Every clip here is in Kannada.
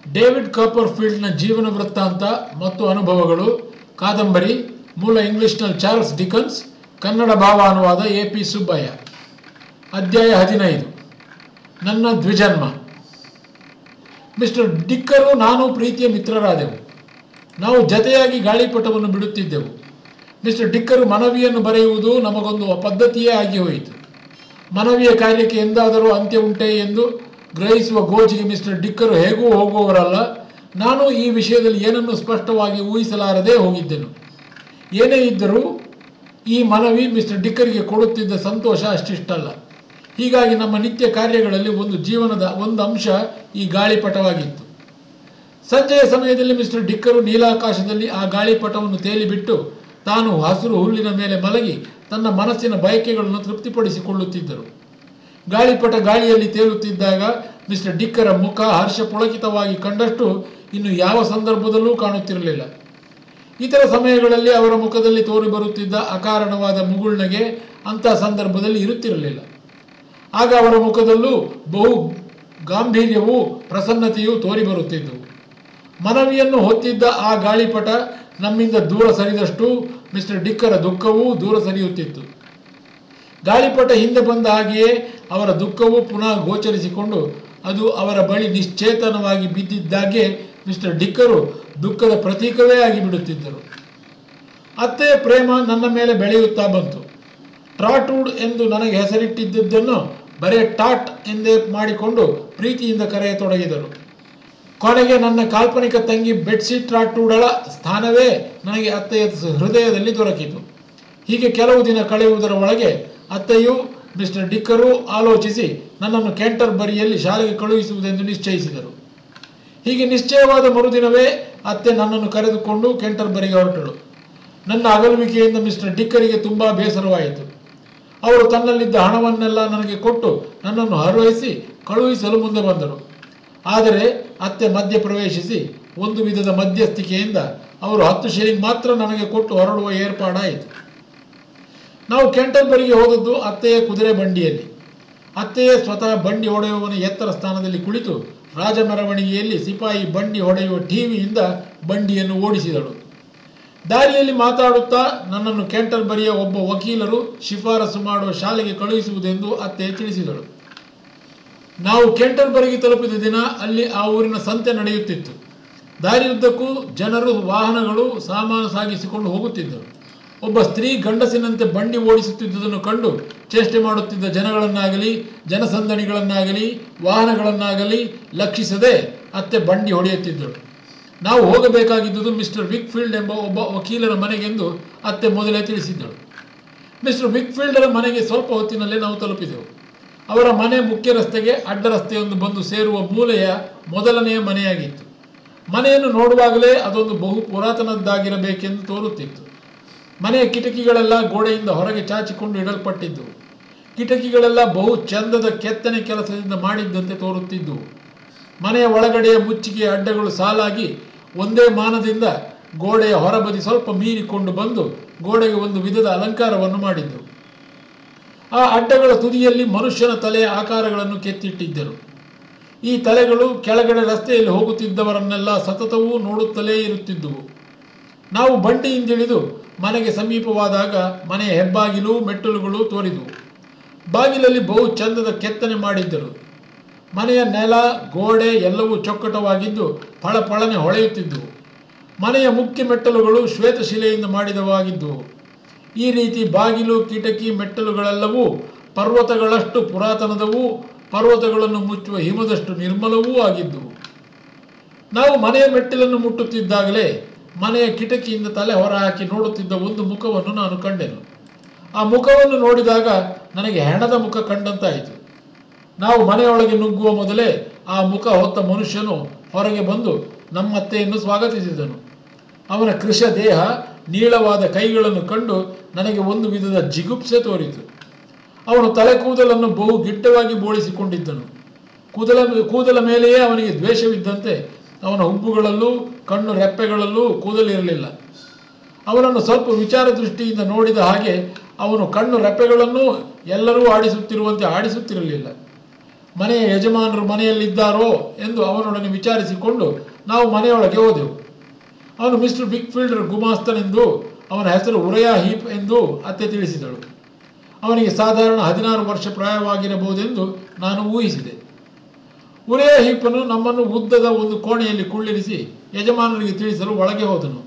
ಡೇವಿಡ್ ಕಾಪರ್ಫೀಲ್ಡ್ನ ಜೀವನ ವೃತ್ತಾಂತ ಮತ್ತು ಅನುಭವಗಳು ಕಾದಂಬರಿ ಮೂಲ ಇಂಗ್ಲಿಷ್ನಲ್ಲಿ ಚಾರ್ಲ್ಸ್ ಡಿಕನ್ಸ್ ಕನ್ನಡ ಭಾವಾನುವಾದ ಎ ಪಿ ಸುಬ್ಬಯ್ಯ ಅಧ್ಯಾಯ ಹದಿನೈದು ನನ್ನ ದ್ವಿಜನ್ಮ ಮಿಸ್ಟರ್ ಡಿಕ್ಕರು ನಾನು ಪ್ರೀತಿಯ ಮಿತ್ರರಾದೆವು ನಾವು ಜತೆಯಾಗಿ ಗಾಳಿಪಟವನ್ನು ಬಿಡುತ್ತಿದ್ದೆವು ಮಿಸ್ಟರ್ ಡಿಕ್ಕರು ಮನವಿಯನ್ನು ಬರೆಯುವುದು ನಮಗೊಂದು ಪದ್ಧತಿಯೇ ಆಗಿ ಹೋಯಿತು ಮನವಿಯ ಕಾರ್ಯಕ್ಕೆ ಎಂದಾದರೂ ಅಂತ್ಯ ಉಂಟೆ ಎಂದು ಗ್ರಹಿಸುವ ಗೋಜಿಗೆ ಮಿಸ್ಟರ್ ಡಿಕ್ಕರು ಹೇಗೂ ಹೋಗುವವರಲ್ಲ ನಾನು ಈ ವಿಷಯದಲ್ಲಿ ಏನನ್ನು ಸ್ಪಷ್ಟವಾಗಿ ಊಹಿಸಲಾರದೆ ಹೋಗಿದ್ದೆನು ಏನೇ ಇದ್ದರೂ ಈ ಮನವಿ ಮಿಸ್ಟರ್ ಡಿಕ್ಕರಿಗೆ ಕೊಡುತ್ತಿದ್ದ ಸಂತೋಷ ಅಷ್ಟಿಷ್ಟಲ್ಲ ಹೀಗಾಗಿ ನಮ್ಮ ನಿತ್ಯ ಕಾರ್ಯಗಳಲ್ಲಿ ಒಂದು ಜೀವನದ ಒಂದು ಅಂಶ ಈ ಗಾಳಿಪಟವಾಗಿತ್ತು ಸಂಜೆಯ ಸಮಯದಲ್ಲಿ ಮಿಸ್ಟರ್ ಡಿಕ್ಕರು ನೀಲಾಕಾಶದಲ್ಲಿ ಆ ಗಾಳಿಪಟವನ್ನು ತೇಲಿಬಿಟ್ಟು ತಾನು ಹಸಿರು ಹುಲ್ಲಿನ ಮೇಲೆ ಮಲಗಿ ತನ್ನ ಮನಸ್ಸಿನ ಬಯಕೆಗಳನ್ನು ತೃಪ್ತಿಪಡಿಸಿಕೊಳ್ಳುತ್ತಿದ್ದರು ಗಾಳಿಪಟ ಗಾಳಿಯಲ್ಲಿ ತೇಲುತ್ತಿದ್ದಾಗ ಮಿಸ್ಟರ್ ಡಿಕ್ಕರ ಮುಖ ಹರ್ಷ ಪುಳಕಿತವಾಗಿ ಕಂಡಷ್ಟು ಇನ್ನು ಯಾವ ಸಂದರ್ಭದಲ್ಲೂ ಕಾಣುತ್ತಿರಲಿಲ್ಲ ಇತರ ಸಮಯಗಳಲ್ಲಿ ಅವರ ಮುಖದಲ್ಲಿ ತೋರಿ ಬರುತ್ತಿದ್ದ ಅಕಾರಣವಾದ ಮುಗುಳ್ನಗೆ ಅಂಥ ಸಂದರ್ಭದಲ್ಲಿ ಇರುತ್ತಿರಲಿಲ್ಲ ಆಗ ಅವರ ಮುಖದಲ್ಲೂ ಬಹು ಗಾಂಭೀರ್ಯವೂ ಪ್ರಸನ್ನತೆಯೂ ತೋರಿ ಬರುತ್ತಿದ್ದವು ಮನವಿಯನ್ನು ಹೊತ್ತಿದ್ದ ಆ ಗಾಳಿಪಟ ನಮ್ಮಿಂದ ದೂರ ಸರಿದಷ್ಟು ಮಿಸ್ಟರ್ ಡಿಕ್ಕರ ದುಃಖವೂ ದೂರ ಸರಿಯುತ್ತಿತ್ತು ಗಾಳಿಪಟ ಹಿಂದೆ ಬಂದ ಹಾಗೆಯೇ ಅವರ ದುಃಖವೂ ಪುನಃ ಗೋಚರಿಸಿಕೊಂಡು ಅದು ಅವರ ಬಳಿ ನಿಶ್ಚೇತನವಾಗಿ ಬಿದ್ದಿದ್ದಾಗೆ ಮಿಸ್ಟರ್ ಡಿಕ್ಕರು ದುಃಖದ ಪ್ರತೀಕವೇ ಆಗಿ ಬಿಡುತ್ತಿದ್ದರು ಅತ್ತೆಯ ಪ್ರೇಮ ನನ್ನ ಮೇಲೆ ಬೆಳೆಯುತ್ತಾ ಬಂತು ಟ್ರಾಟ್ವುಡ್ ಎಂದು ನನಗೆ ಹೆಸರಿಟ್ಟಿದ್ದನ್ನು ಬರೇ ಟಾಟ್ ಎಂದೇ ಮಾಡಿಕೊಂಡು ಪ್ರೀತಿಯಿಂದ ಕರೆಯತೊಡಗಿದರು ಕೊನೆಗೆ ನನ್ನ ಕಾಲ್ಪನಿಕ ತಂಗಿ ಬೆಟ್ಸಿ ಟ್ರಾಟ್ವುಡಳ ಸ್ಥಾನವೇ ನನಗೆ ಅತ್ತೆಯ ಹೃದಯದಲ್ಲಿ ದೊರಕಿತು ಹೀಗೆ ಕೆಲವು ದಿನ ಕಳೆಯುವುದರ ಒಳಗೆ ಅತ್ತೆಯು ಮಿಸ್ಟರ್ ಡಿಕ್ಕರು ಆಲೋಚಿಸಿ ನನ್ನನ್ನು ಕ್ಯಾಂಟರ್ಬರಿಯಲ್ಲಿ ಶಾಲೆಗೆ ಕಳುಹಿಸುವುದೆಂದು ನಿಶ್ಚಯಿಸಿದರು ಹೀಗೆ ನಿಶ್ಚಯವಾದ ಮರುದಿನವೇ ಅತ್ತೆ ನನ್ನನ್ನು ಕರೆದುಕೊಂಡು ಕ್ಯಾಂಟರ್ಬರಿಗೆ ಹೊರಟಳು ನನ್ನ ಅಗಲುವಿಕೆಯಿಂದ ಮಿಸ್ಟರ್ ಡಿಕ್ಕರಿಗೆ ತುಂಬ ಬೇಸರವಾಯಿತು ಅವರು ತನ್ನಲ್ಲಿದ್ದ ಹಣವನ್ನೆಲ್ಲ ನನಗೆ ಕೊಟ್ಟು ನನ್ನನ್ನು ಹರವಹಿಸಿ ಕಳುಹಿಸಲು ಮುಂದೆ ಬಂದರು ಆದರೆ ಅತ್ತೆ ಮಧ್ಯ ಪ್ರವೇಶಿಸಿ ಒಂದು ವಿಧದ ಮಧ್ಯಸ್ಥಿಕೆಯಿಂದ ಅವರು ಹತ್ತು ಶಿಲಿಂಗ್ ಮಾತ್ರ ನನಗೆ ಕೊಟ್ಟು ಹೊರಡುವ ಏರ್ಪಾಡಾಯಿತು ನಾವು ಕೆಂಟರ್ಬರಿಗೆ ಹೋದದ್ದು ಅತ್ತೆಯ ಕುದುರೆ ಬಂಡಿಯಲ್ಲಿ ಅತ್ತೆಯೇ ಸ್ವತಃ ಬಂಡಿ ಹೊಡೆಯುವವನ ಎತ್ತರ ಸ್ಥಾನದಲ್ಲಿ ಕುಳಿತು ರಾಜ ಮೆರವಣಿಗೆಯಲ್ಲಿ ಸಿಪಾಯಿ ಬಂಡಿ ಹೊಡೆಯುವ ಟಿವಿಯಿಂದ ಬಂಡಿಯನ್ನು ಓಡಿಸಿದಳು ದಾರಿಯಲ್ಲಿ ಮಾತಾಡುತ್ತಾ ನನ್ನನ್ನು ಕೆಂಟರ್ಬರಿಯ ಒಬ್ಬ ವಕೀಲರು ಶಿಫಾರಸು ಮಾಡುವ ಶಾಲೆಗೆ ಕಳುಹಿಸುವುದೆಂದು ಅತ್ತೆ ತಿಳಿಸಿದಳು ನಾವು ಕೆಂಟರ್ಬರಿಗೆ ತಲುಪಿದ ದಿನ ಅಲ್ಲಿ ಆ ಊರಿನ ಸಂತೆ ನಡೆಯುತ್ತಿತ್ತು ದಾರಿಯುದ್ದಕ್ಕೂ ಜನರು ವಾಹನಗಳು ಸಾಮಾನು ಸಾಗಿಸಿಕೊಂಡು ಹೋಗುತ್ತಿದ್ದರು ಒಬ್ಬ ಸ್ತ್ರೀ ಗಂಡಸಿನಂತೆ ಬಂಡಿ ಓಡಿಸುತ್ತಿದ್ದುದನ್ನು ಕಂಡು ಚೇಷ್ಟೆ ಮಾಡುತ್ತಿದ್ದ ಜನಗಳನ್ನಾಗಲಿ ಜನಸಂದಣಿಗಳನ್ನಾಗಲಿ ವಾಹನಗಳನ್ನಾಗಲಿ ಲಕ್ಷಿಸದೆ ಅತ್ತೆ ಬಂಡಿ ಹೊಡೆಯುತ್ತಿದ್ದಳು ನಾವು ಹೋಗಬೇಕಾಗಿದ್ದುದು ಮಿಸ್ಟರ್ ವಿಕ್ಫೀಲ್ಡ್ ಎಂಬ ಒಬ್ಬ ವಕೀಲರ ಮನೆಗೆಂದು ಅತ್ತೆ ಮೊದಲೇ ತಿಳಿಸಿದ್ದಳು ಮಿಸ್ಟರ್ ವಿಕ್ಫೀಲ್ಡರ ಮನೆಗೆ ಸ್ವಲ್ಪ ಹೊತ್ತಿನಲ್ಲೇ ನಾವು ತಲುಪಿದೆವು ಅವರ ಮನೆ ಮುಖ್ಯ ರಸ್ತೆಗೆ ಅಡ್ಡ ರಸ್ತೆಯೊಂದು ಬಂದು ಸೇರುವ ಮೂಲೆಯ ಮೊದಲನೆಯ ಮನೆಯಾಗಿತ್ತು ಮನೆಯನ್ನು ನೋಡುವಾಗಲೇ ಅದೊಂದು ಬಹು ಪುರಾತನದ್ದಾಗಿರಬೇಕೆಂದು ತೋರುತ್ತಿತ್ತು ಮನೆಯ ಕಿಟಕಿಗಳೆಲ್ಲ ಗೋಡೆಯಿಂದ ಹೊರಗೆ ಚಾಚಿಕೊಂಡು ಇಡಲ್ಪಟ್ಟಿದ್ದವು ಕಿಟಕಿಗಳೆಲ್ಲ ಬಹು ಚಂದದ ಕೆತ್ತನೆ ಕೆಲಸದಿಂದ ಮಾಡಿದ್ದಂತೆ ತೋರುತ್ತಿದ್ದುವು ಮನೆಯ ಒಳಗಡೆಯ ಮುಚ್ಚಿಗೆಯ ಅಡ್ಡಗಳು ಸಾಲಾಗಿ ಒಂದೇ ಮಾನದಿಂದ ಗೋಡೆಯ ಹೊರಬದಿ ಸ್ವಲ್ಪ ಮೀರಿಕೊಂಡು ಬಂದು ಗೋಡೆಗೆ ಒಂದು ವಿಧದ ಅಲಂಕಾರವನ್ನು ಮಾಡಿದ್ದವು ಆ ಅಡ್ಡಗಳ ತುದಿಯಲ್ಲಿ ಮನುಷ್ಯನ ತಲೆಯ ಆಕಾರಗಳನ್ನು ಕೆತ್ತಿಟ್ಟಿದ್ದರು ಈ ತಲೆಗಳು ಕೆಳಗಡೆ ರಸ್ತೆಯಲ್ಲಿ ಹೋಗುತ್ತಿದ್ದವರನ್ನೆಲ್ಲ ಸತತವೂ ನೋಡುತ್ತಲೇ ಇರುತ್ತಿದ್ದುವು ನಾವು ಬಂಡಿಯಿಂದಿಳಿದು ಮನೆಗೆ ಸಮೀಪವಾದಾಗ ಮನೆಯ ಹೆಬ್ಬಾಗಿಲು ಮೆಟ್ಟಲುಗಳು ತೋರಿದವು ಬಾಗಿಲಲ್ಲಿ ಬಹು ಚಂದದ ಕೆತ್ತನೆ ಮಾಡಿದ್ದರು ಮನೆಯ ನೆಲ ಗೋಡೆ ಎಲ್ಲವೂ ಚೊಕ್ಕಟವಾಗಿದ್ದು ಫಳಫಳನೆ ಹೊಳೆಯುತ್ತಿದ್ದುವು ಮನೆಯ ಮುಖ್ಯ ಮೆಟ್ಟಲುಗಳು ಶ್ವೇತಶಿಲೆಯಿಂದ ಮಾಡಿದವಾಗಿದ್ದುವು ಈ ರೀತಿ ಬಾಗಿಲು ಕಿಟಕಿ ಮೆಟ್ಟಲುಗಳೆಲ್ಲವೂ ಪರ್ವತಗಳಷ್ಟು ಪುರಾತನದವೂ ಪರ್ವತಗಳನ್ನು ಮುಚ್ಚುವ ಹಿಮದಷ್ಟು ನಿರ್ಮಲವೂ ಆಗಿದ್ದುವು ನಾವು ಮನೆಯ ಮೆಟ್ಟಿಲನ್ನು ಮುಟ್ಟುತ್ತಿದ್ದಾಗಲೇ ಮನೆಯ ಕಿಟಕಿಯಿಂದ ತಲೆ ಹೊರಹಾಕಿ ನೋಡುತ್ತಿದ್ದ ಒಂದು ಮುಖವನ್ನು ನಾನು ಕಂಡೆನು ಆ ಮುಖವನ್ನು ನೋಡಿದಾಗ ನನಗೆ ಹೆಣದ ಮುಖ ಕಂಡಂತಾಯಿತು ನಾವು ಮನೆಯೊಳಗೆ ನುಗ್ಗುವ ಮೊದಲೇ ಆ ಮುಖ ಹೊತ್ತ ಮನುಷ್ಯನು ಹೊರಗೆ ಬಂದು ನಮ್ಮತ್ತೆಯನ್ನು ಸ್ವಾಗತಿಸಿದನು ಅವನ ಕೃಶ ದೇಹ ನೀಳವಾದ ಕೈಗಳನ್ನು ಕಂಡು ನನಗೆ ಒಂದು ವಿಧದ ಜಿಗುಪ್ಸೆ ತೋರಿತು ಅವನು ತಲೆ ಕೂದಲನ್ನು ಬಹು ಗಿಟ್ಟವಾಗಿ ಬೋಳಿಸಿಕೊಂಡಿದ್ದನು ಕೂದಲ ಕೂದಲ ಮೇಲೆಯೇ ಅವನಿಗೆ ದ್ವೇಷವಿದ್ದಂತೆ ಅವನ ಹುಬ್ಬುಗಳಲ್ಲೂ ಕಣ್ಣು ರೆಪ್ಪೆಗಳಲ್ಲೂ ಕೂದಲಿರಲಿಲ್ಲ ಅವನನ್ನು ಸ್ವಲ್ಪ ವಿಚಾರ ದೃಷ್ಟಿಯಿಂದ ನೋಡಿದ ಹಾಗೆ ಅವನು ಕಣ್ಣು ರೆಪ್ಪೆಗಳನ್ನು ಎಲ್ಲರೂ ಆಡಿಸುತ್ತಿರುವಂತೆ ಆಡಿಸುತ್ತಿರಲಿಲ್ಲ ಮನೆಯ ಯಜಮಾನರು ಮನೆಯಲ್ಲಿದ್ದಾರೋ ಎಂದು ಅವನೊಡನೆ ವಿಚಾರಿಸಿಕೊಂಡು ನಾವು ಮನೆಯೊಳಗೆ ಹೋದೆವು ಅವನು ಮಿಸ್ಟರ್ ಬಿಗ್ಫೀಲ್ಡರ್ ಗುಮಾಸ್ತನೆಂದು ಅವನ ಹೆಸರು ಉರಯಾ ಹೀಪ್ ಎಂದು ಅತ್ತೆ ತಿಳಿಸಿದಳು ಅವನಿಗೆ ಸಾಧಾರಣ ಹದಿನಾರು ವರ್ಷ ಪ್ರಾಯವಾಗಿರಬಹುದೆಂದು ನಾನು ಊಹಿಸಿದೆ ಉರಯ ಹೀಪನು ನಮ್ಮನ್ನು ಉದ್ದದ ಒಂದು ಕೋಣೆಯಲ್ಲಿ ಕುಳ್ಳಿರಿಸಿ ಯಜಮಾನರಿಗೆ ತಿಳಿಸಲು ಒಳಗೆ ಹೋದನು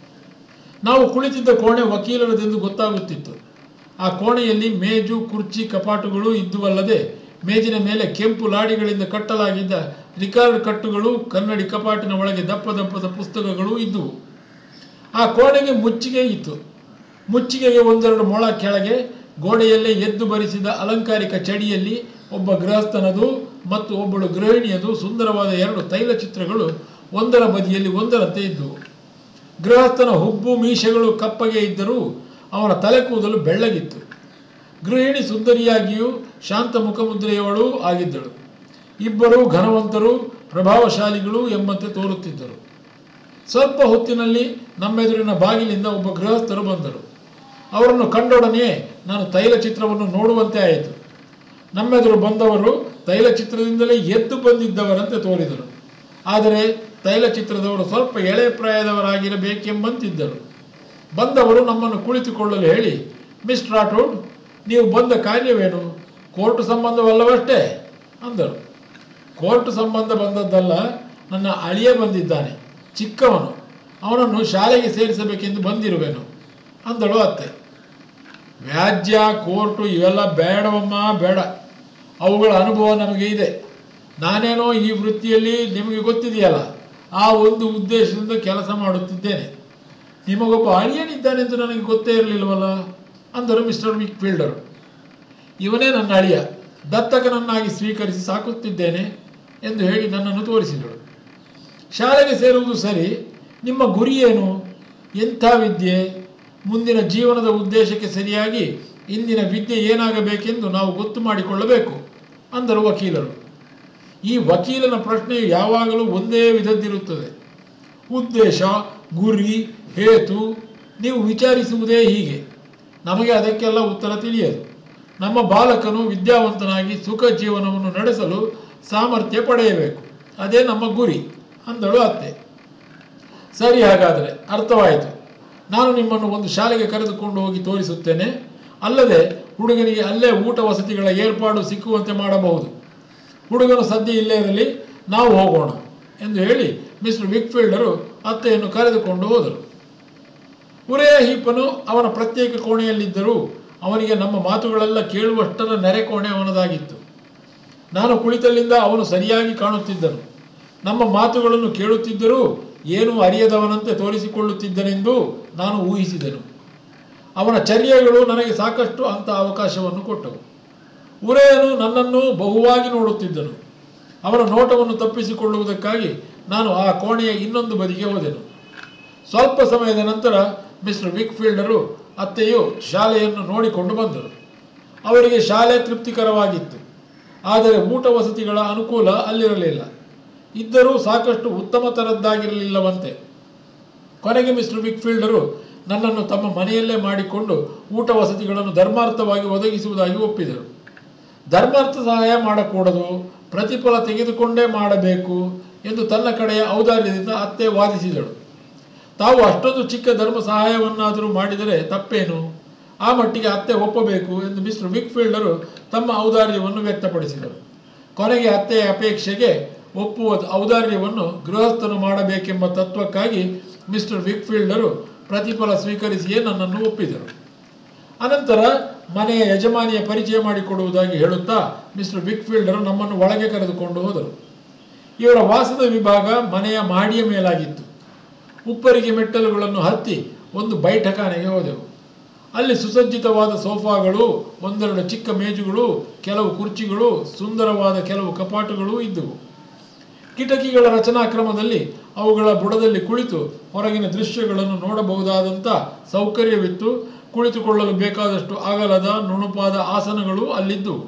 ನಾವು ಕುಳಿತಿದ್ದ ಕೋಣೆ ವಕೀಲರದೆಂದು ಗೊತ್ತಾಗುತ್ತಿತ್ತು ಆ ಕೋಣೆಯಲ್ಲಿ ಮೇಜು ಕುರ್ಚಿ ಕಪಾಟುಗಳು ಇದ್ದುವಲ್ಲದೆ ಮೇಜಿನ ಮೇಲೆ ಕೆಂಪು ಲಾಡಿಗಳಿಂದ ಕಟ್ಟಲಾಗಿದ್ದ ರಿಕಾರ್ಡ್ ಕಟ್ಟುಗಳು ಕನ್ನಡಿ ಕಪಾಟಿನ ಒಳಗೆ ದಪ್ಪ ದಪ್ಪದ ಪುಸ್ತಕಗಳು ಇದ್ದುವು ಆ ಕೋಣೆಗೆ ಮುಚ್ಚಿಗೆ ಇತ್ತು ಮುಚ್ಚಿಗೆಗೆ ಒಂದೆರಡು ಮೊಳ ಕೆಳಗೆ ಗೋಡೆಯಲ್ಲೇ ಎದ್ದು ಬರಿಸಿದ ಅಲಂಕಾರಿಕ ಚಡಿಯಲ್ಲಿ ಒಬ್ಬ ಗೃಹಸ್ಥನದು ಮತ್ತು ಒಬ್ಬಳು ಗೃಹಿಣಿಯದು ಸುಂದರವಾದ ಎರಡು ತೈಲಚಿತ್ರಗಳು ಒಂದರ ಬದಿಯಲ್ಲಿ ಒಂದರಂತೆ ಇದ್ದುವು ಗೃಹಸ್ಥನ ಹುಬ್ಬು ಮೀಸೆಗಳು ಕಪ್ಪಗೆ ಇದ್ದರೂ ಅವನ ತಲೆ ಕೂದಲು ಬೆಳ್ಳಗಿತ್ತು ಗೃಹಿಣಿ ಸುಂದರಿಯಾಗಿಯೂ ಶಾಂತ ಮುಖಮುದ್ರೆಯವಳೂ ಆಗಿದ್ದಳು ಇಬ್ಬರೂ ಘನವಂತರು ಪ್ರಭಾವಶಾಲಿಗಳು ಎಂಬಂತೆ ತೋರುತ್ತಿದ್ದರು ಸ್ವಲ್ಪ ಹೊತ್ತಿನಲ್ಲಿ ನಮ್ಮೆದುರಿನ ಬಾಗಿಲಿಂದ ಒಬ್ಬ ಗೃಹಸ್ಥರು ಬಂದರು ಅವರನ್ನು ಕಂಡೊಡನೆಯೇ ನಾನು ತೈಲಚಿತ್ರವನ್ನು ನೋಡುವಂತೆ ಆಯಿತು ನಮ್ಮೆದುರು ಬಂದವರು ತೈಲಚಿತ್ರದಿಂದಲೇ ಎದ್ದು ಬಂದಿದ್ದವರಂತೆ ತೋರಿದರು ಆದರೆ ತೈಲಚಿತ್ರದವರು ಸ್ವಲ್ಪ ಎಳೆ ಪ್ರಾಯದವರಾಗಿರಬೇಕೆಂಬಂತಿದ್ದರು ಬಂದವರು ನಮ್ಮನ್ನು ಕುಳಿತುಕೊಳ್ಳಲು ಹೇಳಿ ಮಿಸ್ ರಾಠೋಡ್ ನೀವು ಬಂದ ಕಾರ್ಯವೇನು ಕೋರ್ಟ್ ಸಂಬಂಧವಲ್ಲವಷ್ಟೇ ಅಂದರು ಕೋರ್ಟ್ ಸಂಬಂಧ ಬಂದದ್ದಲ್ಲ ನನ್ನ ಅಳಿಯ ಬಂದಿದ್ದಾನೆ ಚಿಕ್ಕವನು ಅವನನ್ನು ಶಾಲೆಗೆ ಸೇರಿಸಬೇಕೆಂದು ಬಂದಿರುವೆನು ಅಂದಳು ಅತ್ತೆ ವ್ಯಾಜ್ಯ ಕೋರ್ಟು ಇವೆಲ್ಲ ಬೇಡವಮ್ಮ ಬೇಡ ಅವುಗಳ ಅನುಭವ ನಮಗೆ ಇದೆ ನಾನೇನೋ ಈ ವೃತ್ತಿಯಲ್ಲಿ ನಿಮಗೆ ಗೊತ್ತಿದೆಯಲ್ಲ ಆ ಒಂದು ಉದ್ದೇಶದಿಂದ ಕೆಲಸ ಮಾಡುತ್ತಿದ್ದೇನೆ ನಿಮಗೊಬ್ಬ ಅಳಿಯನಿದ್ದಾನೆಂದು ನನಗೆ ಗೊತ್ತೇ ಇರಲಿಲ್ಲವಲ್ಲ ಅಂದರು ಮಿಸ್ಟರ್ ವಿಕ್ ಫೀಲ್ಡರು ಇವನೇ ನನ್ನ ಅಳಿಯ ದತ್ತಕನನ್ನಾಗಿ ಸ್ವೀಕರಿಸಿ ಸಾಕುತ್ತಿದ್ದೇನೆ ಎಂದು ಹೇಳಿ ನನ್ನನ್ನು ತೋರಿಸಿದಳು ಶಾಲೆಗೆ ಸೇರುವುದು ಸರಿ ನಿಮ್ಮ ಗುರಿ ಏನು ಎಂಥ ವಿದ್ಯೆ ಮುಂದಿನ ಜೀವನದ ಉದ್ದೇಶಕ್ಕೆ ಸರಿಯಾಗಿ ಇಂದಿನ ವಿದ್ಯೆ ಏನಾಗಬೇಕೆಂದು ನಾವು ಗೊತ್ತು ಮಾಡಿಕೊಳ್ಳಬೇಕು ಅಂದರು ವಕೀಲರು ಈ ವಕೀಲನ ಪ್ರಶ್ನೆಯು ಯಾವಾಗಲೂ ಒಂದೇ ವಿಧದ್ದಿರುತ್ತದೆ ಉದ್ದೇಶ ಗುರಿ ಹೇತು ನೀವು ವಿಚಾರಿಸುವುದೇ ಹೀಗೆ ನಮಗೆ ಅದಕ್ಕೆಲ್ಲ ಉತ್ತರ ತಿಳಿಯದು ನಮ್ಮ ಬಾಲಕನು ವಿದ್ಯಾವಂತನಾಗಿ ಸುಖ ಜೀವನವನ್ನು ನಡೆಸಲು ಸಾಮರ್ಥ್ಯ ಪಡೆಯಬೇಕು ಅದೇ ನಮ್ಮ ಗುರಿ ಅಂದಳು ಅತ್ತೆ ಸರಿ ಹಾಗಾದರೆ ಅರ್ಥವಾಯಿತು ನಾನು ನಿಮ್ಮನ್ನು ಒಂದು ಶಾಲೆಗೆ ಕರೆದುಕೊಂಡು ಹೋಗಿ ತೋರಿಸುತ್ತೇನೆ ಅಲ್ಲದೆ ಹುಡುಗನಿಗೆ ಅಲ್ಲೇ ಊಟ ವಸತಿಗಳ ಏರ್ಪಾಡು ಸಿಕ್ಕುವಂತೆ ಮಾಡಬಹುದು ಹುಡುಗನು ಸದ್ಯ ಇಲ್ಲೇ ಇರಲಿ ನಾವು ಹೋಗೋಣ ಎಂದು ಹೇಳಿ ಮಿಸ್ಟರ್ ವಿಕ್ಫೀಲ್ಡರು ಅತ್ತೆಯನ್ನು ಕರೆದುಕೊಂಡು ಹೋದರು ಉರೆಯ ಹೀಪನು ಅವನ ಪ್ರತ್ಯೇಕ ಕೋಣೆಯಲ್ಲಿದ್ದರೂ ಅವನಿಗೆ ನಮ್ಮ ಮಾತುಗಳೆಲ್ಲ ಕೇಳುವಷ್ಟರ ನೆರೆ ಕೋಣೆ ಅವನದಾಗಿತ್ತು ನಾನು ಕುಳಿತಲ್ಲಿಂದ ಅವನು ಸರಿಯಾಗಿ ಕಾಣುತ್ತಿದ್ದನು ನಮ್ಮ ಮಾತುಗಳನ್ನು ಕೇಳುತ್ತಿದ್ದರೂ ಏನೂ ಅರಿಯದವನಂತೆ ತೋರಿಸಿಕೊಳ್ಳುತ್ತಿದ್ದನೆಂದು ನಾನು ಊಹಿಸಿದೆನು ಅವನ ಚರ್ಯೆಗಳು ನನಗೆ ಸಾಕಷ್ಟು ಅಂಥ ಅವಕಾಶವನ್ನು ಕೊಟ್ಟವು ಉರೆಯನು ನನ್ನನ್ನು ಬಹುವಾಗಿ ನೋಡುತ್ತಿದ್ದನು ಅವನ ನೋಟವನ್ನು ತಪ್ಪಿಸಿಕೊಳ್ಳುವುದಕ್ಕಾಗಿ ನಾನು ಆ ಕೋಣೆಯ ಇನ್ನೊಂದು ಬದಿಗೆ ಹೋದೆನು ಸ್ವಲ್ಪ ಸಮಯದ ನಂತರ ಮಿಸ್ಟರ್ ವಿಕ್ಫೀಲ್ಡರು ಅತ್ತೆಯು ಶಾಲೆಯನ್ನು ನೋಡಿಕೊಂಡು ಬಂದರು ಅವರಿಗೆ ಶಾಲೆ ತೃಪ್ತಿಕರವಾಗಿತ್ತು ಆದರೆ ಊಟ ವಸತಿಗಳ ಅನುಕೂಲ ಅಲ್ಲಿರಲಿಲ್ಲ ಇದ್ದರೂ ಸಾಕಷ್ಟು ಉತ್ತಮ ಥರದ್ದಾಗಿರಲಿಲ್ಲವಂತೆ ಕೊನೆಗೆ ಮಿಸ್ಟರ್ ವಿಕ್ಫೀಲ್ಡರು ನನ್ನನ್ನು ತಮ್ಮ ಮನೆಯಲ್ಲೇ ಮಾಡಿಕೊಂಡು ಊಟ ವಸತಿಗಳನ್ನು ಧರ್ಮಾರ್ಥವಾಗಿ ಒದಗಿಸುವುದಾಗಿ ಒಪ್ಪಿದರು ಧರ್ಮಾರ್ಥ ಸಹಾಯ ಮಾಡಕೂಡದು ಪ್ರತಿಫಲ ತೆಗೆದುಕೊಂಡೇ ಮಾಡಬೇಕು ಎಂದು ತನ್ನ ಕಡೆಯ ಔದಾರ್ಯದಿಂದ ಅತ್ತೆ ವಾದಿಸಿದಳು ತಾವು ಅಷ್ಟೊಂದು ಚಿಕ್ಕ ಧರ್ಮ ಸಹಾಯವನ್ನಾದರೂ ಮಾಡಿದರೆ ತಪ್ಪೇನು ಆ ಮಟ್ಟಿಗೆ ಅತ್ತೆ ಒಪ್ಪಬೇಕು ಎಂದು ಮಿಸ್ಟರ್ ವಿಕ್ಫೀಲ್ಡರು ತಮ್ಮ ಔದಾರ್ಯವನ್ನು ವ್ಯಕ್ತಪಡಿಸಿದರು ಕೊನೆಗೆ ಅತ್ತೆಯ ಅಪೇಕ್ಷೆಗೆ ಒಪ್ಪುವ ಔದಾರ್ಯವನ್ನು ಗೃಹಸ್ಥನು ಮಾಡಬೇಕೆಂಬ ತತ್ವಕ್ಕಾಗಿ ಮಿಸ್ಟರ್ ವಿಕ್ಫೀಲ್ಡರು ಪ್ರತಿಫಲ ಸ್ವೀಕರಿಸಿಯೇ ನನ್ನನ್ನು ಒಪ್ಪಿದರು ಅನಂತರ ಮನೆಯ ಯಜಮಾನಿಯ ಪರಿಚಯ ಮಾಡಿಕೊಡುವುದಾಗಿ ಹೇಳುತ್ತಾ ಮಿಸ್ಟರ್ ವಿಕ್ಫೀಲ್ಡರು ನಮ್ಮನ್ನು ಒಳಗೆ ಕರೆದುಕೊಂಡು ಹೋದರು ಇವರ ವಾಸದ ವಿಭಾಗ ಮನೆಯ ಮಾಡಿಯ ಮೇಲಾಗಿತ್ತು ಉಪ್ಪರಿಗೆ ಮೆಟ್ಟಲುಗಳನ್ನು ಹತ್ತಿ ಒಂದು ಬೈಠಕಾನೆಗೆ ಹೋದೆವು ಅಲ್ಲಿ ಸುಸಜ್ಜಿತವಾದ ಸೋಫಾಗಳು ಒಂದೆರಡು ಚಿಕ್ಕ ಮೇಜುಗಳು ಕೆಲವು ಕುರ್ಚಿಗಳು ಸುಂದರವಾದ ಕೆಲವು ಕಪಾಟುಗಳು ಇದ್ದವು ಕಿಟಕಿಗಳ ರಚನಾಕ್ರಮದಲ್ಲಿ ಅವುಗಳ ಬುಡದಲ್ಲಿ ಕುಳಿತು ಹೊರಗಿನ ದೃಶ್ಯಗಳನ್ನು ನೋಡಬಹುದಾದಂಥ ಸೌಕರ್ಯವಿತ್ತು ಕುಳಿತುಕೊಳ್ಳಲು ಬೇಕಾದಷ್ಟು ಅಗಲದ ನುಣುಪಾದ ಆಸನಗಳು ಅಲ್ಲಿದ್ದವು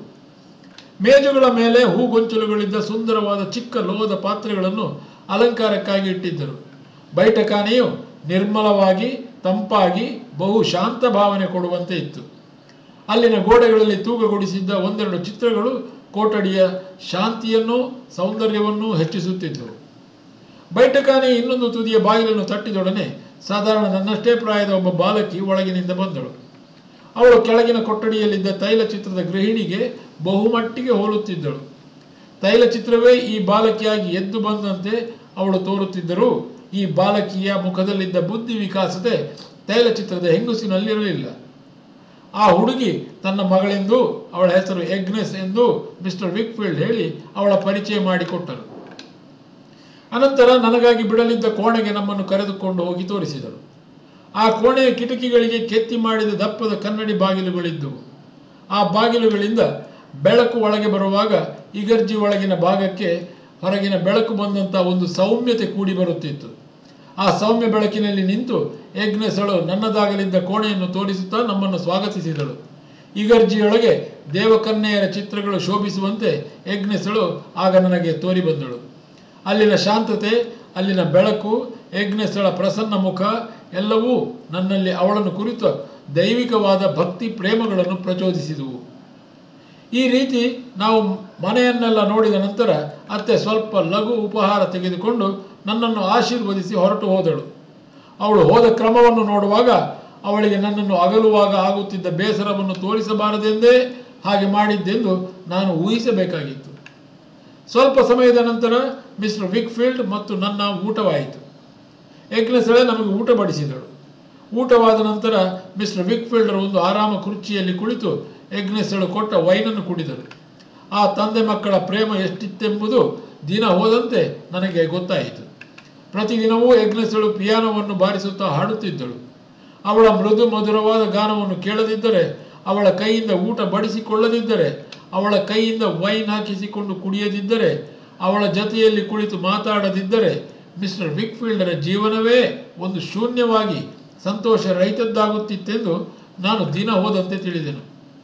ಮೇಜುಗಳ ಮೇಲೆ ಹೂಗೊಂಚಲುಗಳಿದ್ದ ಸುಂದರವಾದ ಚಿಕ್ಕ ಲೋಹದ ಪಾತ್ರೆಗಳನ್ನು ಅಲಂಕಾರಕ್ಕಾಗಿ ಇಟ್ಟಿದ್ದರು ಬೈಠಕಾನೆಯು ನಿರ್ಮಲವಾಗಿ ತಂಪಾಗಿ ಬಹು ಶಾಂತ ಭಾವನೆ ಕೊಡುವಂತೆ ಇತ್ತು ಅಲ್ಲಿನ ಗೋಡೆಗಳಲ್ಲಿ ತೂಗಗೊಳಿಸಿದ್ದ ಒಂದೆರಡು ಚಿತ್ರಗಳು ಕೋಟಡಿಯ ಶಾಂತಿಯನ್ನು ಸೌಂದರ್ಯವನ್ನು ಹೆಚ್ಚಿಸುತ್ತಿದ್ದವು ಬೈಟಕಾನೆ ಇನ್ನೊಂದು ತುದಿಯ ಬಾಗಿಲನ್ನು ತಟ್ಟಿದೊಡನೆ ಸಾಧಾರಣ ನನ್ನಷ್ಟೇ ಪ್ರಾಯದ ಒಬ್ಬ ಬಾಲಕಿ ಒಳಗಿನಿಂದ ಬಂದಳು ಅವಳು ಕೆಳಗಿನ ಕೊಠಡಿಯಲ್ಲಿದ್ದ ತೈಲಚಿತ್ರದ ಗೃಹಿಣಿಗೆ ಬಹುಮಟ್ಟಿಗೆ ಹೋಲುತ್ತಿದ್ದಳು ತೈಲಚಿತ್ರವೇ ಈ ಬಾಲಕಿಯಾಗಿ ಎದ್ದು ಬಂದಂತೆ ಅವಳು ತೋರುತ್ತಿದ್ದರೂ ಈ ಬಾಲಕಿಯ ಮುಖದಲ್ಲಿದ್ದ ಬುದ್ಧಿ ವಿಕಾಸತೆ ತೈಲಚಿತ್ರದ ಹೆಂಗುಸಿನಲ್ಲಿರಲಿಲ್ಲ ಆ ಹುಡುಗಿ ತನ್ನ ಮಗಳೆಂದು ಅವಳ ಹೆಸರು ಎಗ್ನೆಸ್ ಎಂದು ಮಿಸ್ಟರ್ ವಿಕ್ಫೀಲ್ಡ್ ಹೇಳಿ ಅವಳ ಪರಿಚಯ ಮಾಡಿಕೊಟ್ಟರು ಅನಂತರ ನನಗಾಗಿ ಬಿಡಲಿದ್ದ ಕೋಣೆಗೆ ನಮ್ಮನ್ನು ಕರೆದುಕೊಂಡು ಹೋಗಿ ತೋರಿಸಿದರು ಆ ಕೋಣೆಯ ಕಿಟಕಿಗಳಿಗೆ ಕೆತ್ತಿ ಮಾಡಿದ ದಪ್ಪದ ಕನ್ನಡಿ ಬಾಗಿಲುಗಳಿದ್ದವು ಆ ಬಾಗಿಲುಗಳಿಂದ ಬೆಳಕು ಒಳಗೆ ಬರುವಾಗ ಇಗರ್ಜಿ ಒಳಗಿನ ಭಾಗಕ್ಕೆ ಹೊರಗಿನ ಬೆಳಕು ಬಂದಂಥ ಒಂದು ಸೌಮ್ಯತೆ ಕೂಡಿ ಬರುತ್ತಿತ್ತು ಆ ಸೌಮ್ಯ ಬೆಳಕಿನಲ್ಲಿ ನಿಂತು ಯಜ್ಞಸಳು ನನ್ನದಾಗಲಿದ್ದ ಕೋಣೆಯನ್ನು ತೋರಿಸುತ್ತಾ ನಮ್ಮನ್ನು ಸ್ವಾಗತಿಸಿದಳು ಇಗರ್ಜಿಯೊಳಗೆ ದೇವಕನ್ಯೆಯರ ಚಿತ್ರಗಳು ಶೋಭಿಸುವಂತೆ ಯಜ್ಞಸಳು ಆಗ ನನಗೆ ತೋರಿ ಬಂದಳು ಅಲ್ಲಿನ ಶಾಂತತೆ ಅಲ್ಲಿನ ಬೆಳಕು ಯಜ್ಞಸ್ಥಳ ಪ್ರಸನ್ನ ಮುಖ ಎಲ್ಲವೂ ನನ್ನಲ್ಲಿ ಅವಳನ್ನು ಕುರಿತ ದೈವಿಕವಾದ ಭಕ್ತಿ ಪ್ರೇಮಗಳನ್ನು ಪ್ರಚೋದಿಸಿದುವು ಈ ರೀತಿ ನಾವು ಮನೆಯನ್ನೆಲ್ಲ ನೋಡಿದ ನಂತರ ಅತ್ತೆ ಸ್ವಲ್ಪ ಲಘು ಉಪಹಾರ ತೆಗೆದುಕೊಂಡು ನನ್ನನ್ನು ಆಶೀರ್ವದಿಸಿ ಹೊರಟು ಹೋದಳು ಅವಳು ಹೋದ ಕ್ರಮವನ್ನು ನೋಡುವಾಗ ಅವಳಿಗೆ ನನ್ನನ್ನು ಅಗಲುವಾಗ ಆಗುತ್ತಿದ್ದ ಬೇಸರವನ್ನು ತೋರಿಸಬಾರದೆಂದೇ ಹಾಗೆ ಮಾಡಿದ್ದೆಂದು ನಾನು ಊಹಿಸಬೇಕಾಗಿತ್ತು ಸ್ವಲ್ಪ ಸಮಯದ ನಂತರ ಮಿಸ್ಟರ್ ವಿಕ್ಫೀಲ್ಡ್ ಮತ್ತು ನನ್ನ ಊಟವಾಯಿತು ಏಕನೆಸಳೆ ನಮಗೆ ಊಟ ಬಡಿಸಿದಳು ಊಟವಾದ ನಂತರ ಮಿಸ್ಟರ್ ವಿಕ್ಫೀಲ್ಡರ್ ಒಂದು ಆರಾಮ ಕುರ್ಚಿಯಲ್ಲಿ ಕುಳಿತು ಎಗ್ನೆಸಳು ಕೊಟ್ಟ ವೈನನ್ನು ಕುಡಿದರು ಆ ತಂದೆ ಮಕ್ಕಳ ಪ್ರೇಮ ಎಷ್ಟಿತ್ತೆಂಬುದು ದಿನ ಹೋದಂತೆ ನನಗೆ ಗೊತ್ತಾಯಿತು ಪ್ರತಿದಿನವೂ ಎಗ್ನೆಸಳು ಪಿಯಾನೋವನ್ನು ಬಾರಿಸುತ್ತಾ ಹಾಡುತ್ತಿದ್ದಳು ಅವಳ ಮೃದು ಮಧುರವಾದ ಗಾನವನ್ನು ಕೇಳದಿದ್ದರೆ ಅವಳ ಕೈಯಿಂದ ಊಟ ಬಡಿಸಿಕೊಳ್ಳದಿದ್ದರೆ ಅವಳ ಕೈಯಿಂದ ವೈನ್ ಹಾಕಿಸಿಕೊಂಡು ಕುಡಿಯದಿದ್ದರೆ ಅವಳ ಜತೆಯಲ್ಲಿ ಕುಳಿತು ಮಾತಾಡದಿದ್ದರೆ ಮಿಸ್ಟರ್ ವಿಕ್ಫೀಲ್ಡರ ಜೀವನವೇ ಒಂದು ಶೂನ್ಯವಾಗಿ ಸಂತೋಷ ರಹಿತದ್ದಾಗುತ್ತಿತ್ತೆಂದು ನಾನು ದಿನ ಹೋದಂತೆ ತಿಳಿದೆನು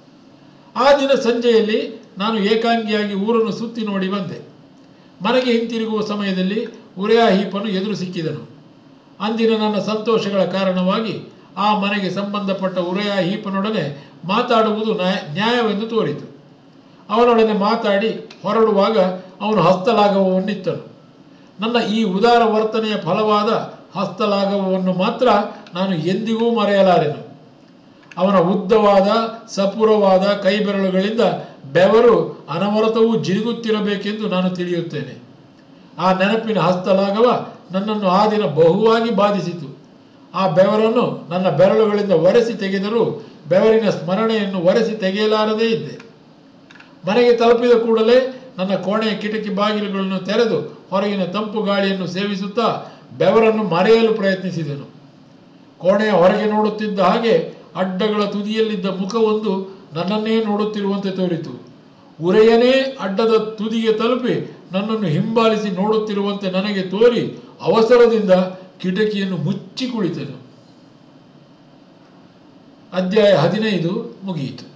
ಆ ದಿನ ಸಂಜೆಯಲ್ಲಿ ನಾನು ಏಕಾಂಗಿಯಾಗಿ ಊರನ್ನು ಸುತ್ತಿ ನೋಡಿ ಬಂದೆ ಮನೆಗೆ ಹಿಂತಿರುಗುವ ಸಮಯದಲ್ಲಿ ಉರಿಯಾಹೀಪನು ಎದುರು ಸಿಕ್ಕಿದನು ಅಂದಿನ ನನ್ನ ಸಂತೋಷಗಳ ಕಾರಣವಾಗಿ ಆ ಮನೆಗೆ ಸಂಬಂಧಪಟ್ಟ ಉರಿಯಾಹೀಪನೊಡನೆ ಮಾತಾಡುವುದು ನ್ಯಾಯ- ನ್ಯಾಯವೆಂದು ತೋರಿತು ಅವನೊಡನೆ ಮಾತಾಡಿ ಹೊರಡುವಾಗ ಅವನು ಹಸ್ತಲಾಘವವನ್ನಿತ್ತನು ನನ್ನ ಈ ಉದಾರ ವರ್ತನೆಯ ಫಲವಾದ ಹಸ್ತಲಾಘವವನ್ನು ಮಾತ್ರ ನಾನು ಎಂದಿಗೂ ಮರೆಯಲಾರೆನು ಅವನ ಉದ್ದವಾದ ಸಪುರವಾದ ಕೈಬೆರಳುಗಳಿಂದ ಬೆವರು ಅನವರತವೂ ಜಿರುಗುತ್ತಿರಬೇಕೆಂದು ನಾನು ತಿಳಿಯುತ್ತೇನೆ ಆ ನೆನಪಿನ ಹಸ್ತಲಾಘವ ನನ್ನನ್ನು ಆ ದಿನ ಬಹುವಾಗಿ ಬಾಧಿಸಿತು ಆ ಬೆವರನ್ನು ನನ್ನ ಬೆರಳುಗಳಿಂದ ಒರೆಸಿ ತೆಗೆದರೂ ಬೆವರಿನ ಸ್ಮರಣೆಯನ್ನು ಒರೆಸಿ ತೆಗೆಯಲಾರದೇ ಇದ್ದೆ ಮನೆಗೆ ತಲುಪಿದ ಕೂಡಲೇ ನನ್ನ ಕೋಣೆಯ ಕಿಟಕಿ ಬಾಗಿಲುಗಳನ್ನು ತೆರೆದು ಹೊರಗಿನ ತಂಪು ಗಾಳಿಯನ್ನು ಸೇವಿಸುತ್ತಾ ಬೆವರನ್ನು ಮರೆಯಲು ಪ್ರಯತ್ನಿಸಿದೆನು ಕೋಣೆಯ ಹೊರಗೆ ನೋಡುತ್ತಿದ್ದ ಹಾಗೆ ಅಡ್ಡಗಳ ತುದಿಯಲ್ಲಿದ್ದ ಮುಖವೊಂದು ನನ್ನನ್ನೇ ನೋಡುತ್ತಿರುವಂತೆ ತೋರಿತು ಉರೆಯನೇ ಅಡ್ಡದ ತುದಿಗೆ ತಲುಪಿ ನನ್ನನ್ನು ಹಿಂಬಾಲಿಸಿ ನೋಡುತ್ತಿರುವಂತೆ ನನಗೆ ತೋರಿ ಅವಸರದಿಂದ ಕಿಟಕಿಯನ್ನು ಮುಚ್ಚಿ ಕುಳಿತೆನು ಅಧ್ಯಾಯ ಹದಿನೈದು ಮುಗಿಯಿತು